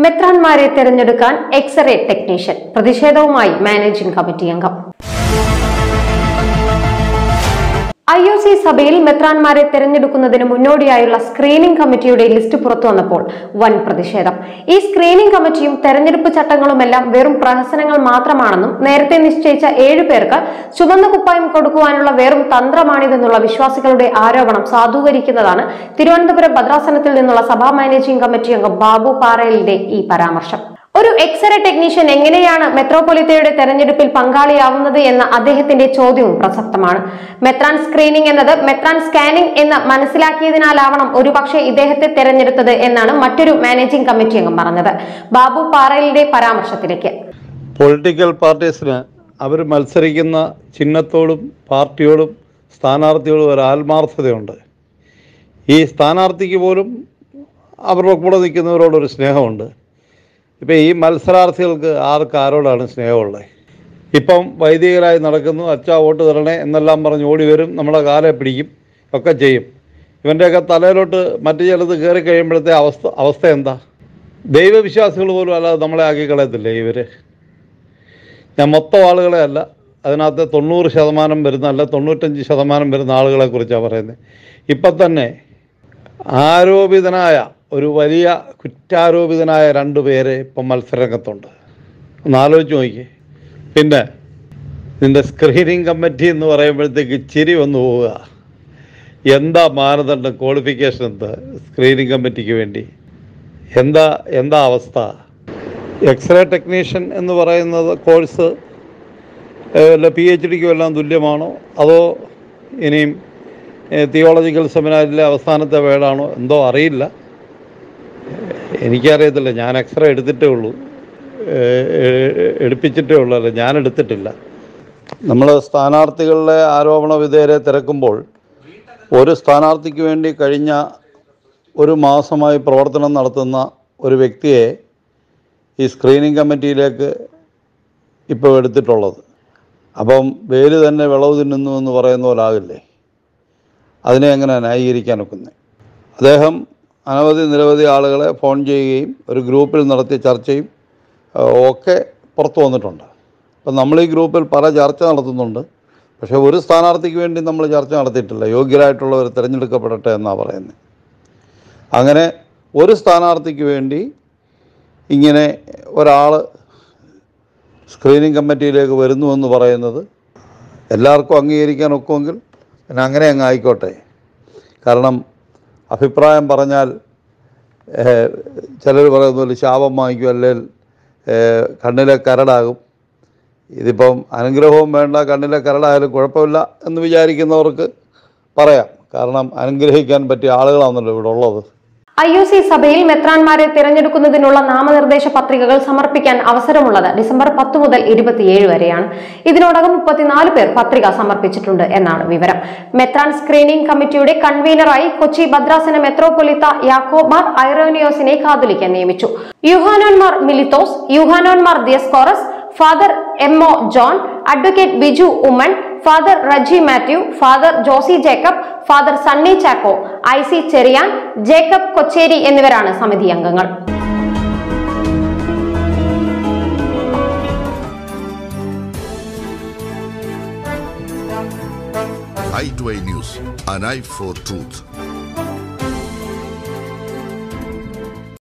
മെത്രാൻമാരെ തെരഞ്ഞെടുക്കാൻ x-ray technician പ്രതിഷേധവുമായി managing committee അംഗം ഐ ഒ സി സഭയിൽ മെത്രാൻമാരെ തെരഞ്ഞെടുക്കുന്നതിന് മുന്നോടിയായുള്ള സ്ക്രീനിംഗ് കമ്മിറ്റിയുടെ ലിസ്റ്റ് പുറത്തു വന്നപ്പോൾ വൻ പ്രതിഷേധം ഈ സ്ക്രീനിംഗ് കമ്മിറ്റിയും തെരഞ്ഞെടുപ്പ് ചട്ടങ്ങളുമെല്ലാം വെറും പ്രഹസനങ്ങൾ മാത്രമാണെന്നും നേരത്തെ നിശ്ചയിച്ച ഏഴു പേർക്ക് ചുവന്ന കുപ്പായം കൊടുക്കുവാനുള്ള വെറും തന്ത്രമാണിതെന്നുള്ള വിശ്വാസികളുടെ ആരോപണം സാധൂകരിക്കുന്നതാണ് തിരുവനന്തപുരം ഭദ്രാസനത്തിൽ നിന്നുള്ള സഭാ മാനേജിംഗ് കമ്മിറ്റി അംഗം ബാബു പാറയലിന്റെ ഈ പരാമർശം ഒരു എക്സ്റേ ടെക്നീഷ്യൻ എങ്ങനെയാണ് മെത്രോപൊലിത്തയുടെ തെരഞ്ഞെടുപ്പിൽ പങ്കാളിയാവുന്നത് എന്ന അദ്ദേഹത്തിന്റെ ചോദ്യവും പ്രസക്തമാണ് മെത്രാൻ സ്ക്രീനിംഗ് എന്നത് മെത്രാൻ സ്കാനിംഗ് എന്ന് മനസ്സിലാക്കിയതിനാലാവണം ഒരുപക്ഷെ ഇദ്ദേഹത്തെ തെരഞ്ഞെടുത്തത് എന്നാണ് മറ്റൊരു മാനേജിംഗ് കമ്മിറ്റി അംഗം പറഞ്ഞത് ബാബു പാറയിലിന്റെ പരാമർശത്തിലേക്ക് പൊളിറ്റിക്കൽ പാർട്ടീസിന് അവർ മത്സരിക്കുന്ന ചിഹ്നത്തോടും പാർട്ടിയോടും സ്ഥാനാർത്ഥിയോടും ഒരു ആത്മാർത്ഥതയുണ്ട് ഈ സ്ഥാനാർത്ഥിക്ക് പോലും അവരുടെ കൂടെ നിൽക്കുന്നവരോടൊരു സ്നേഹമുണ്ട് ഇപ്പം ഈ മത്സരാർത്ഥികൾക്ക് ആർക്ക് ആരോടാണ് സ്നേഹമുള്ളത് ഇപ്പം വൈദികരായി നടക്കുന്നു അച്ഛാ വോട്ട് തരണേ എന്നെല്ലാം പറഞ്ഞ് ഓടി വരും നമ്മളെ കാലെ പിടിക്കും ഒക്കെ ചെയ്യും ഇവൻ്റെയൊക്കെ തലയിലോട്ട് മറ്റു ചിലത് കയറി കഴിയുമ്പോഴത്തെ അവസ്ഥ അവസ്ഥ എന്താ ദൈവവിശ്വാസികൾ പോലും അല്ലാതെ നമ്മളെ ആക്കി കളയത്തില്ലേ ഇവർ ഞാൻ മൊത്തം ആളുകളെ അല്ല അതിനകത്ത് തൊണ്ണൂറ് ശതമാനം വരുന്ന അല്ല തൊണ്ണൂറ്റഞ്ച് ശതമാനം വരുന്ന ആളുകളെ കുറിച്ചാണ് പറയുന്നത് ഇപ്പം തന്നെ ആരോപിതനായ ഒരു വലിയ കുറ്റാരോപിതനായ രണ്ട് പേര് ഇപ്പം മത്സരരംഗത്തുണ്ട് ഒന്ന് ആലോചിച്ച് നോക്കിയേ പിന്നെ നിൻ്റെ സ്ക്രീനിങ് കമ്മിറ്റി എന്ന് പറയുമ്പോഴത്തേക്ക് ചിരി വന്നു പോവുക എന്താ മാനദണ്ഡം ക്വാളിഫിക്കേഷൻ എന്താ സ്ക്രീനിങ് കമ്മിറ്റിക്ക് വേണ്ടി എന്താ എന്താ അവസ്ഥ എക്സ്റേ ടെക്നീഷ്യൻ എന്ന് പറയുന്നത് കോഴ്സ് വല്ല പി എച്ച് ഡിക്കും എല്ലാം തുല്യമാണോ അതോ ഇനിയും തിയോളജിക്കൽ സെമിനാറിലെ അവസാനത്തെ വേടാണോ എന്തോ അറിയില്ല എനിക്കറിയത്തില്ല ഞാൻ എക്സ്റേ എടുത്തിട്ടേ ഉള്ളൂ ഏഹ് എടുപ്പിച്ചിട്ടേ ഉള്ളൂ അല്ല ഞാൻ എടുത്തിട്ടില്ല നമ്മൾ സ്ഥാനാർത്ഥികളുടെ ആരോപണ വിധേയരെ തിരക്കുമ്പോൾ ഒരു സ്ഥാനാർത്ഥിക്ക് വേണ്ടി കഴിഞ്ഞ ഒരു മാസമായി പ്രവർത്തനം നടത്തുന്ന ഒരു വ്യക്തിയെ ഈ സ്ക്രീനിങ് കമ്മിറ്റിയിലേക്ക് ഇപ്പോൾ എടുത്തിട്ടുള്ളത് അപ്പം വേര് തന്നെ വിളവ് തിന്നുന്നു എന്ന് പറയുന്ന പോലെ ആകില്ലേ അതിനെ എങ്ങനെ ന്യായീകരിക്കാൻ ഒക്കുന്നത് അദ്ദേഹം അനവധി നിരവധി ആളുകളെ ഫോൺ ചെയ്യുകയും ഒരു ഗ്രൂപ്പിൽ നടത്തിയ ചർച്ചയും ആ, ഒക്കെ പുറത്തു വന്നിട്ടുണ്ട് അപ്പം നമ്മൾ ഈ ഗ്രൂപ്പിൽ പല ചർച്ച നടത്തുന്നുണ്ട് പക്ഷേ ഒരു സ്ഥാനാർത്ഥിക്ക് വേണ്ടി നമ്മൾ ചർച്ച നടത്തിയിട്ടില്ല യോഗ്യരായിട്ടുള്ളവർ തിരഞ്ഞെടുക്കപ്പെടട്ടെ എന്നാണ് പറയുന്നത് അങ്ങനെ ഒരു സ്ഥാനാർത്ഥിക്ക് വേണ്ടി ഇങ്ങനെ ഒരാൾ സ്ക്രീനിങ് കമ്മിറ്റിയിലേക്ക് വരുന്നു എന്ന് പറയുന്നത് എല്ലാവർക്കും അംഗീകരിക്കാൻ ഒക്കുമെങ്കിൽ പിന്നെ അങ്ങനെ അങ്ങ് ആയിക്കോട്ടെ കാരണം അഭിപ്രായം പറഞ്ഞാൽ ചിലർ പറയുന്ന പോലെ ശാപം വാങ്ങിക്കും അല്ലെങ്കിൽ ഏഹ്, കണ്ണിലെ കരടാകും ഇതിപ്പം അനുഗ്രഹവും വേണ്ട കണ്ണിലെ കരടായാലും കുഴപ്പമില്ല എന്ന് വിചാരിക്കുന്നവർക്ക് പറയാം കാരണം അനുഗ്രഹിക്കാൻ പറ്റിയ ആളുകളാണല്ലോ ഇവിടെ ഉള്ളത് ഐ ഒ സി സഭയിൽ മെത്രാൻമാരെ തിരഞ്ഞെടുക്കുന്നതിനുള്ള നാമനിർദ്ദേശ പത്രികകൾ സമർപ്പിക്കാൻ അവസരമുള്ളത് ഡിസംബർ പത്ത് മുതൽ ഇരുപത്തിയേഴ് വരെയാണ് ഇതിനോടകം മുപ്പത്തിനാല് പേർ പത്രിക സമർപ്പിച്ചിട്ടുണ്ട് എന്നാണ് വിവരം മെത്രാൻ സ്ക്രീനിംഗ് കമ്മിറ്റിയുടെ കൺവീനറായി കൊച്ചി ഭദ്രാസന മെത്രോപൊലിത്ത യാക്കോബാർ ഐറോനിയോസിനെ കാതുലിക്കാൻ നിയമിച്ചു Yuhanon Mar Meletius Yuhanon Mar Dioscoros father M O John advocate Biju Oommen father Reji Mathew father Josy Jacob father Sunny Chacko I C Cherian Jacob Kochery എന്നിവരാണ് സമിതി അംഗങ്ങൾ i2i News, an eye for truth.